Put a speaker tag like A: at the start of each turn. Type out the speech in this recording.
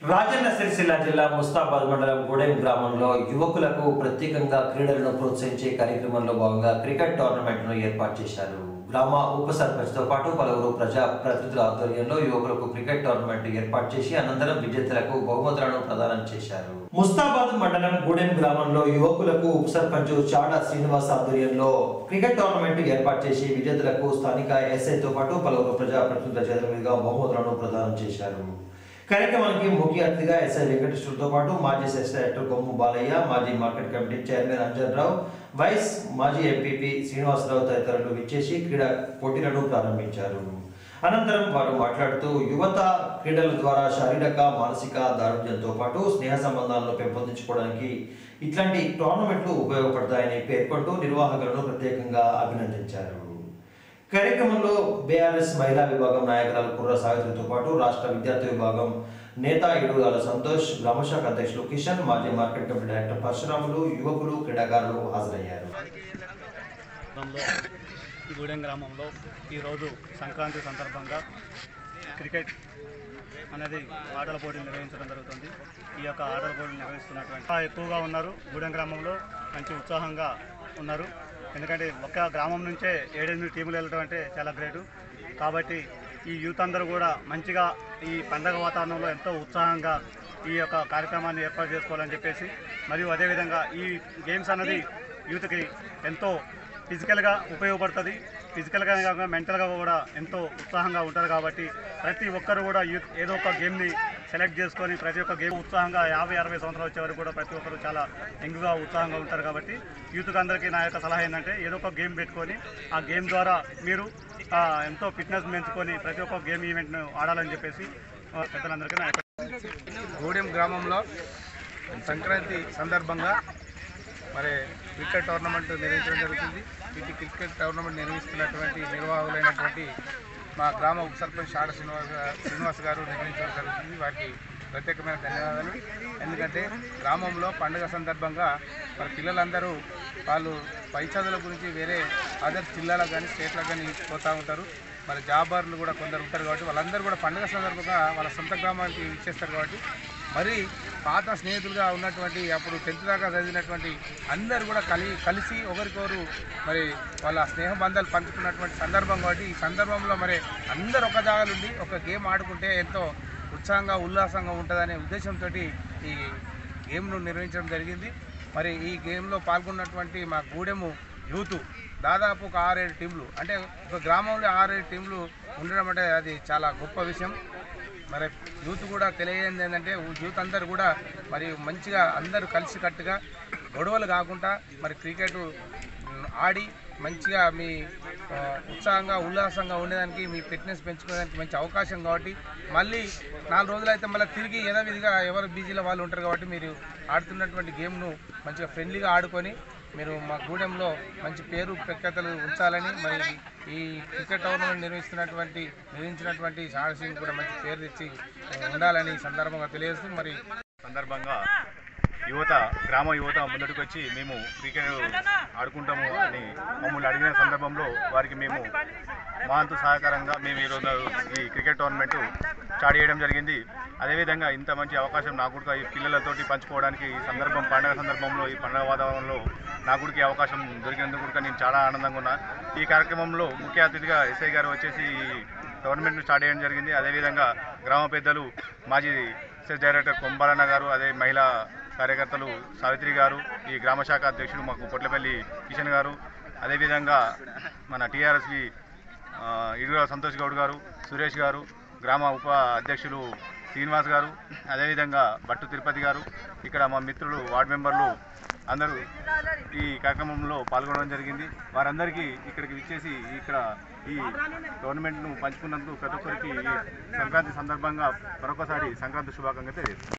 A: రాజన్న సిరిసిల్ల జిల్లా ముస్తాబాద్ మండలం గూడెం గ్రామంలో యువకులకు ప్రత్యేకంగా క్రీడలను ప్రోత్సహించే కార్యక్రమంలో భాగంగా క్రికెట్ టోర్నమెంట్ను ఏర్పాటు చేశారు గ్రామ ఉప సర్పంచ్తో పాటు పలువురు ప్రజా ప్రతినిధుల ఆధ్వర్యంలో యువకులకు క్రికెట్ టోర్నమెంట్ ఏర్పాటు చేసి అనంతరం విజేతలకు బహుమతులను ప్రదానం చేశారు ముస్తాబాద్ మండలం గూడెం గ్రామంలో యువకులకు ఉప సర్పంచ్ చాడా శ్రీనివాస్ ఆధ్వర్యంలో క్రికెట్ టోర్నమెంట్ ఏర్పాటు చేసి విజేతలకు స్థానిక ఎస్ఐతో పాటు పలువురు ప్రజా ప్రతినిధుల చేతుల మీదుగా బహుమతులను ప్రదానం చేశారు కార్యక్రమానికి ముఖ్య అతిథిగా ఎస్ఐ వెంకటేశ్వరతో పాటు మాజీ సెస్ డైరెక్టర్ కొమ్ము బాలయ్య మాజీ market committee chairman Anjan Rao vice మాజీ ఎంపీపీ శ్రీనివాసరావు తదితరులు విచ్చేసి క్రీడా పోటీలను ప్రారంభించారు అనంతరం వారు మాట్లాడుతూ యువత క్రీడల ద్వారా శారీరక మానసిక దారుణ్యంతో పాటు స్నేహ సంబంధాలను పెంపొందించుకోవడానికి ఇట్లాంటి టోర్నమెంట్లు ఉపయోగపడతాయని పేర్కొంటూ నిర్వాహకులను ప్రత్యేకంగా అభినందించారు కార్యక్రమంలో బీఆర్ఎస్ మహిళా విభాగం నాయకురాలు కుర్ర సావిత్రితో పాటు రాష్ట్ర విద్యార్థి విభాగం నేత ఇడుగాల సంతోష్ గ్రామశాఖ అధ్యక్షులు కిషన్ మాజీ మార్కెట్ కమిటీ డైరెక్టర్ పరశురాములు యువకులు క్రీడాకారులు హాజరయ్యారు
B: గ్రామంలో ఈ గూడెం గ్రామంలో ఈరోజు సంక్రాంతి సందర్భంగా క్రికెట్ అనేది ఆటల పోటీలు నిర్వహించడం జరుగుతుంది ఈ యొక్క ఆటల పోటీలు నిర్వహిస్తున్నటువంటి చాలా ఎక్కువగా ఉన్నారు గూడెం గ్రామంలో మంచి ఉత్సాహంగా ఉన్నారు ఎందుకంటే ఒక్క గ్రామం నుంచే ఏడెనిమిది టీములు వెళ్ళడం అంటే చాలా గ్రేటు కాబట్టి ఈ యూత్ అందరూ కూడా మంచిగా ఈ పండగ వాతావరణంలో ఎంతో ఉత్సాహంగా ఈ యొక్క కార్యక్రమాన్ని ఏర్పాటు చేసుకోవాలని చెప్పేసి మరియు అదేవిధంగా ఈ గేమ్స్ అన్నది యూత్కి ఎంతో ఫిజికల్గా ఉపయోగపడుతుంది ఫిజికల్గా కాకుండా మెంటల్గా కూడా ఎంతో ఉత్సాహంగా ఉంటారు కాబట్టి ప్రతి ఒక్కరు కూడా యూత్ ఏదో ఒక గేమ్ని సెలెక్ట్ చేసుకొని ప్రతి ఒక్క గేమ్ ఉత్సాహంగా యాభై అరవై సంవత్సరాలు వచ్చే వరకు కూడా ప్రతి ఒక్కరు చాలా యంగ్గా ఉత్సాహంగా ఉంటారు కాబట్టి యూత్కి అందరికీ నా యొక్క సలహా ఏంటంటే ఏదో ఒక గేమ్ పెట్టుకొని ఆ గేమ్ ద్వారా మీరు ఆ, ఎంతో ఫిట్నెస్ పెంచుకొని ప్రతి ఒక్క గేమ్ ఈవెంట్ను ఆడాలని చెప్పేసి ఆ, పెద్దలందరికీ నా యొక్క
C: గూడెం గ్రామంలో సంక్రాంతి సందర్భంగా మరి క్రికెట్ టోర్నమెంట్ నిర్వహించడం జరుగుతుంది ఇది క్రికెట్ టోర్నమెంట్ నిర్వహిస్తున్నటువంటి నిర్వాహకులైనటువంటి మా గ్రామ ఉప సర్పంచ్ షాడ శ్రీనివాస్ గా- శ్రీనివాస్ గారు నిర్వహించడం జరుగుతుంది వారికి ప్రత్యేకమైన ధన్యవాదాలు ఎందుకంటే గ్రామంలో పండుగ సందర్భంగా మరి పిల్లలందరూ వాళ్ళు పై చదువుల గురించి వేరే అదర్ జిల్లాలకు కానీ స్టేట్లకు కానీ పోతూ ఉంటారు మరి జాబార్లు కూడా కొందరు ఉంటారు కాబట్టి వాళ్ళందరూ కూడా పండుగ సందర్భంగా వాళ్ళ సొంత గ్రామానికి ఇచ్చేస్తారు కాబట్టి మరి పాత స్నేహితులుగా ఉన్నటువంటి అప్పుడు టెన్త్ దాకా చదివినటువంటి అందరూ కూడా కలి కలిసి ఒకరికొకరు మరి వాళ్ళ స్నేహ బంధాలు పంచుకున్నటువంటి సందర్భం కాబట్టి ఈ సందర్భంలో మరి అందరు ఒక జాగాలుండి ఒక గేమ్ ఆడుకుంటే ఎంతో ఉత్సాహంగా ఉల్లాసంగా ఉంటుందనే ఉద్దేశంతో ఈ గేమ్ను నిర్వహించడం జరిగింది మరి ఈ గేమ్లో పాల్గొన్నటువంటి మా గూడెము యూత్ దాదాపు ఒక ఆరేడు టీంలు అంటే ఒక గ్రామంలో ఆరేడు టీంలు ఉండడం అంటే అది చాలా గొప్ప విషయం మరి యూత్ కూడా తెలియజేది ఏంటంటే యూత్ అందరు కూడా మరి మంచిగా అందరూ కలిసికట్టుగా గొడవలు కాకుండా మరి క్రికెట్ ఆడి మంచిగా మీ ఆ, ఉత్సాహంగా ఉల్లాసంగా ఉండేదానికి మీ ఫిట్నెస్ పెంచుకోవడానికి మంచి అవకాశం కాబట్టి మళ్ళీ నాలుగు రోజులు అయితే మళ్ళీ తిరిగి యథావిధిగా ఎవరు బిజీలో వాళ్ళు ఉంటారు కాబట్టి మీరు ఆడుతున్నటువంటి గేమ్ను మంచిగా ఫ్రెండ్లీగా ఆడుకొని మీరు మా గూడెంలో మంచి పేరు ప్రఖ్యాతలు ఉంచాలని మరి ఈ క్రికెట్ టోర్నమెంట్ నిర్వహిస్తున్నటువంటి నిర్వహించినటువంటి షాడ్ సింగ్ కూడా మంచి పేరు తెచ్చి ఆ, ఉండాలని ఈ సందర్భంగా తెలియజేస్తూ మరి
D: సందర్భంగా యువత గ్రామ యువత ముందటికి వచ్చి మేము క్రికెట్ ఆడుకుంటాము అని మమ్మల్ని అడిగిన సందర్భంలో వారికి మేము మా వంతు సహకారంగా మేము ఈరోజు ఈ క్రికెట్ టోర్నమెంట్ స్టార్ట్ చేయడం జరిగింది అదేవిధంగా ఇంత మంచి అవకాశం నాకు కూడా ఈ పిల్లలతోటి పంచుకోవడానికి ఈ సందర్భం పండగ సందర్భంలో ఈ పండగ వాతావరణంలో నాకు కూడా ఈ అవకాశం దొరికినందుకు కూడా నేను చాలా ఆనందంగా ఉన్నా ఈ కార్యక్రమంలో ముఖ్య అతిథిగా ఎస్ఐ గారు వచ్చేసి ఈ టోర్నమెంట్ను స్టార్ట్ చేయడం జరిగింది అదేవిధంగా గ్రామ పెద్దలు మాజీ సెస్ డైరెక్టర్ కొంబాలన్న గారు అదే మహిళా కార్యకర్తలు సావిత్రి గారు ఈ గ్రామ శాఖ అధ్యక్షుడు మాకు పొట్లపల్లి కిషన్ గారు అదేవిధంగా మన టీఆర్ఎస్వి ఇడుగుల సంతోష్ గౌడ్ గారు సురేష్ గారు గ్రామ ఉప అధ్యక్షులు శ్రీనివాస్ గారు అదేవిధంగా భట్టు తిరుపతి గారు ఇక్కడ మా మిత్రులు వార్డు మెంబర్లు అందరూ ఈ కార్యక్రమంలో పాల్గొనడం జరిగింది వారందరికీ ఇక్కడికి విచ్చేసి ఇక్కడ ఈ టోర్నమెంట్ను పంచుకున్నందుకు ప్రతి ఒక్కరికి ఈ సంక్రాంతి సందర్భంగా మరొకసారి సంక్రాంతి శుభాకాంక్షలు తెలియజేస్తున్నాను